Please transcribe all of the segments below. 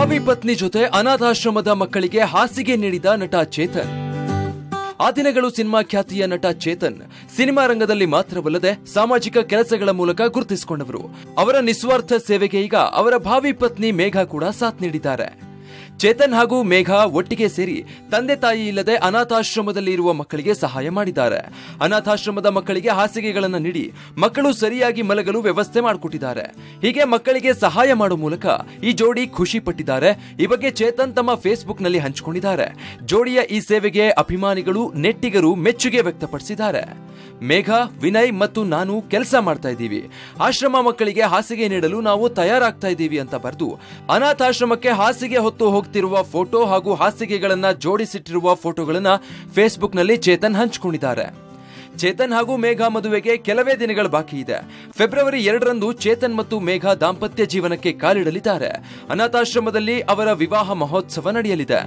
ಭಾವಿ ಪತ್ನಿ ಜೊತೆ ಅನಾಥಾಶ್ರಮದ ಮಕ್ಕಳಿಗೆ ಹಾಸಿಗೆ ನೀಡಿದ ನಟ ಚೇತನ್ ಆ ದಿನಗಳು ಸಿನಿಮಾ ಖ್ಯಾತಿಯ ನಟ ಚೇತನ್ ಸಿನಿಮಾ ರಂಗದಲ್ಲಿ ಮಾತ್ರವಲ್ಲದೆ ಸಾಮಾಜಿಕ ಕೆಲಸಗಳ ಮೂಲಕ ಗುರುತಿಸಿಕೊಂಡವರು ಅವರ ನಿಸ್ವಾರ್ಥ ಸೇವೆಗೆ ಈಗ ಅವರ ಭಾವಿ ಪತ್ನಿ ಮೇಘಾ ಕೂಡ ಸಾಥ್ ನೀಡಿದ್ದಾರೆ ಚೇತನ್ ಹಾಗೂ ಮೇಘ ಒಟ್ಟಿಗೆ ಸೇರಿ ತಂದೆ ತಾಯಿ ಇಲ್ಲದೆ ಅನಾಥಾಶ್ರಮದಲ್ಲಿ ಇರುವ ಮಕ್ಕಳಿಗೆ ಸಹಾಯ ಮಾಡಿದ್ದಾರೆ ಅನಾಥಾಶ್ರಮದ ಮಕ್ಕಳಿಗೆ ಹಾಸಿಗೆಗಳನ್ನು ನೀಡಿ ಮಕ್ಕಳು ಸರಿಯಾಗಿ ಮಲಗಲು ವ್ಯವಸ್ಥೆ ಮಾಡಿಕೊಟ್ಟಿದ್ದಾರೆ ಹೀಗೆ ಮಕ್ಕಳಿಗೆ ಸಹಾಯ ಮಾಡುವ ಮೂಲಕ ಈ ಜೋಡಿ ಖುಷಿ ಪಟ್ಟಿದ್ದಾರೆ ಈ ಬಗ್ಗೆ ಚೇತನ್ ತಮ್ಮ ಫೇಸ್ಬುಕ್ ನಲ್ಲಿ ಹಂಚಿಕೊಂಡಿದ್ದಾರೆ ಜೋಡಿಯ ಈ ಸೇವೆಗೆ ಅಭಿಮಾನಿಗಳು ನೆಟ್ಟಿಗರು ಮೆಚ್ಚುಗೆ ವ್ಯಕ್ತಪಡಿಸಿದ್ದಾರೆ ಮೇಘ ವಿನಯ್ ಮತ್ತು ನಾನು ಕೆಲಸ ಮಾಡ್ತಾ ಇದ್ದೀವಿ ಆಶ್ರಮ ಮಕ್ಕಳಿಗೆ ಹಾಸಿಗೆ ನೀಡಲು ನಾವು ತಯಾರಾಗ್ತಾ ಇದ್ದೀವಿ ಅಂತ ಬರೆದು ಅನಾಥಾಶ್ರಮಕ್ಕೆ ಹಾಸಿಗೆ ಹೊತ್ತು ಹೋಗ್ತಿರುವ ಫೋಟೋ ಹಾಗೂ ಹಾಸಿಗೆಗಳನ್ನ ಜೋಡಿಸಿಟ್ಟಿರುವ ಫೋಟೋಗಳನ್ನ ಫೇಸ್ಬುಕ್ ನಲ್ಲಿ ಚೇತನ್ ಹಂಚಿಕೊಂಡಿದ್ದಾರೆ ಚೇತನ್ ಹಾಗೂ ಮೇಘ ಮದುವೆಗೆ ಕೆಲವೇ ದಿನಗಳ ಬಾಕಿ ಇದೆ ಫೆಬ್ರವರಿ ಎರಡರಂದು ಚೇತನ್ ಮತ್ತು ಮೇಘ ದಾಂಪತ್ಯ ಜೀವನಕ್ಕೆ ಕಾಲಿಡಲಿದ್ದಾರೆ ಅನಾಥಾಶ್ರಮದಲ್ಲಿ ಅವರ ವಿವಾಹ ಮಹೋತ್ಸವ ನಡೆಯಲಿದೆ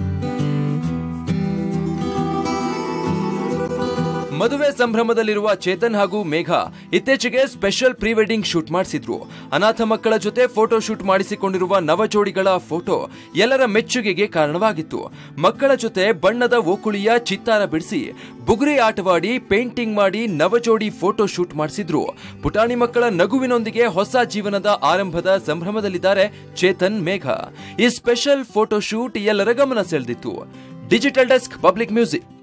ಮದುವೆ ಸಂಭ್ರಮದಲ್ಲಿರುವ ಚೇತನ್ ಹಾಗೂ ಮೇಘ ಇತ್ತೀಚೆಗೆ ಸ್ಪೆಷಲ್ ಪ್ರೀ ವೆಡ್ಡಿಂಗ್ ಶೂಟ್ ಮಾಡಿಸಿದ್ರು ಅನಾಥ ಮಕ್ಕಳ ಜೊತೆ ಫೋಟೋ ಶೂಟ್ ಮಾಡಿಸಿಕೊಂಡಿರುವ ನವ ಜೋಡಿಗಳ ಫೋಟೋ ಎಲ್ಲರ ಮೆಚ್ಚುಗೆಗೆ ಕಾರಣವಾಗಿತ್ತು ಮಕ್ಕಳ ಜೊತೆ ಬಣ್ಣದ ಓಕುಳಿಯ ಚಿತ್ತಾರ ಬಿಡಿಸಿ ಬುಗುರಿ ಆಟವಾಡಿ ಪೇಂಟಿಂಗ್ ಮಾಡಿ ನವಜೋಡಿ ಫೋಟೋ ಶೂಟ್ ಮಾಡಿಸಿದ್ರು ಪುಟಾಣಿ ಮಕ್ಕಳ ನಗುವಿನೊಂದಿಗೆ ಹೊಸ ಜೀವನದ ಆರಂಭದ ಸಂಭ್ರಮದಲ್ಲಿದ್ದಾರೆ ಚೇತನ್ ಮೇಘ ಈ ಸ್ಪೆಷಲ್ ಫೋಟೋ ಶೂಟ್ ಎಲ್ಲರ ಗಮನ ಸೆಳೆದಿತ್ತು ಡಿಜಿಟಲ್ ಡೆಸ್ಕ್ ಪಬ್ಲಿಕ್ ಮ್ಯೂಸಿಕ್